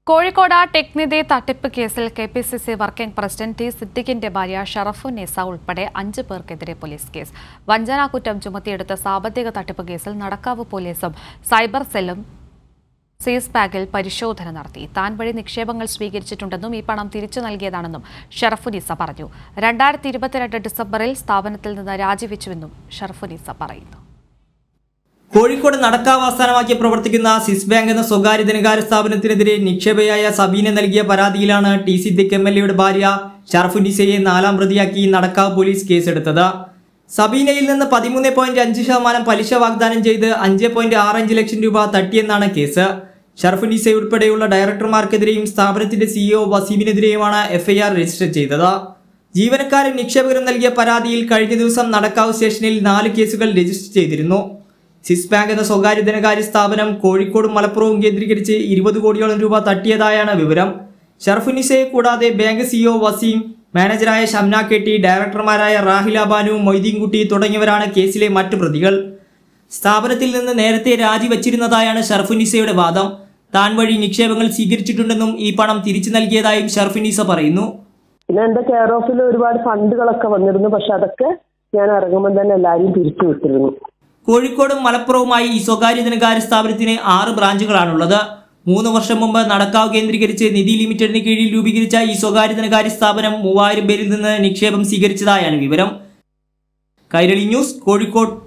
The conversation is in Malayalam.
കോഴിക്കോട് ടെക്നിധി തട്ടിപ്പ് കേസിൽ K P C C working president T സിദ്ദിഖിന്റെ ഭാര്യ ഷറഫുന്നീസ ഉൾപ്പെടെ അഞ്ച് പേർക്കെതിരെ പോലീസ് കേസ് വഞ്ചനാ കുറ്റം ചുമത്തിയെടുത്ത സാമ്പത്തിക തട്ടിപ്പ് കേസിൽ നടക്കാവ് പോലീസും സൈബർ സെല്ലും സീസ് ബാഗിൽ പരിശോധന നടത്തി താൻ വഴി നിക്ഷേപങ്ങൾ സ്വീകരിച്ചിട്ടുണ്ടെന്നും ഈ പണം തിരിച്ചു നൽകിയതാണെന്നും ഷറഫുനീസ പറഞ്ഞു രണ്ടായിരത്തി ഇരുപത്തിരണ്ട് ഡിസംബറിൽ സ്ഥാപനത്തിൽ നിന്ന് രാജിവെച്ചുവെന്നും ഷറഫുനീസ പറയുന്നു കോഴിക്കോട് നടക്കാവ് ആസ്ഥാനമാക്കി പ്രവർത്തിക്കുന്ന സിസ് ബാങ്ക് എന്ന സ്വകാര്യ ധനകാര്യ സ്ഥാപനത്തിനെതിരെ നിക്ഷേപയായ സബീന നൽകിയ പരാതിയിലാണ് ടി സിദ്ദിഖ് എം എൽ എയുടെ ഭാര്യ ഷറഫുനിസയെ നാലാം പ്രതിയാക്കി നടക്കാവ് പോലീസ് കേസെടുത്തത് സബീനയിൽ നിന്ന് പതിമൂന്ന് പോയിന്റ് അഞ്ച് ശതമാനം പലിശ വാഗ്ദാനം ചെയ്ത് അഞ്ച് പോയിന്റ് ആറഞ്ച് ലക്ഷം രൂപ തട്ടിയെന്നാണ് കേസ് ഷറഫുനിസ ഉൾപ്പെടെയുള്ള ഡയറക്ടർമാർക്കെതിരെയും സ്ഥാപനത്തിന്റെ സിഇഒ വസീമിനെതിരെയുമാണ് എഫ്ഐആർ രജിസ്റ്റർ ചെയ്തത് ജീവനക്കാരും നിക്ഷേപകരും നൽകിയ പരാതിയിൽ കഴിഞ്ഞ ദിവസം നടക്കാവ് സ്റ്റേഷനിൽ നാല് കേസുകൾ രജിസ്റ്റർ ചെയ്തിരുന്നു സിസ് ബാങ്ക് എന്ന സ്വകാര്യ ധനകാര്യ സ്ഥാപനം കോഴിക്കോടും മലപ്പുറവും കേന്ദ്രീകരിച്ച് ഇരുപത് കോടിയോളം രൂപ തട്ടിയതായാണ് വിവരം ഷർഫുനിസയെ കൂടാതെ ബാങ്ക് സിഇഒ വസീം മാനേജറായ ഷംന കെട്ടി ഡയറക്ടർമാരായ റാഹില ബാനു മൊയ്തീൻകുട്ടി തുടങ്ങിയവരാണ് കേസിലെ മറ്റു പ്രതികൾ സ്ഥാപനത്തിൽ നിന്ന് നേരത്തെ രാജിവച്ചിരുന്നതായാണ് ഷർഫുനിസയുടെ വാദം താൻ വഴി നിക്ഷേപങ്ങൾ സ്വീകരിച്ചിട്ടുണ്ടെന്നും ഈ പണം തിരിച്ചു നൽകിയതായും ഷർഫുനിസ പറയുന്നു പിന്നെ എന്റെ കെയർ ഓഫിൽ ഒരുപാട് ഫണ്ടുകളൊക്കെ വന്നിരുന്നു പക്ഷെ അതൊക്കെ ഞാൻ ഇറങ്ങുമ്പോൾ തന്നെ എല്ലാവരും തിരിച്ചു വിട്ടിരുന്നു കോഴിക്കോടും മലപ്പുറവുമായി ഈ സ്വകാര്യ ധനകാര്യ സ്ഥാപനത്തിന് ആറ് ബ്രാഞ്ചുകളാണുള്ളത് മൂന്ന് വർഷം മുമ്പ് നടക്കാവ് കേന്ദ്രീകരിച്ച് നിധി ലിമിറ്റഡിന് കീഴിൽ രൂപീകരിച്ച ഈ സ്വകാര്യ ധനകാര്യ സ്ഥാപനം മൂവായിരം പേരിൽ നിന്ന് നിക്ഷേപം സ്വീകരിച്ചതായാണ് വിവരം കൈരളി ന്യൂസ് കോഴിക്കോട്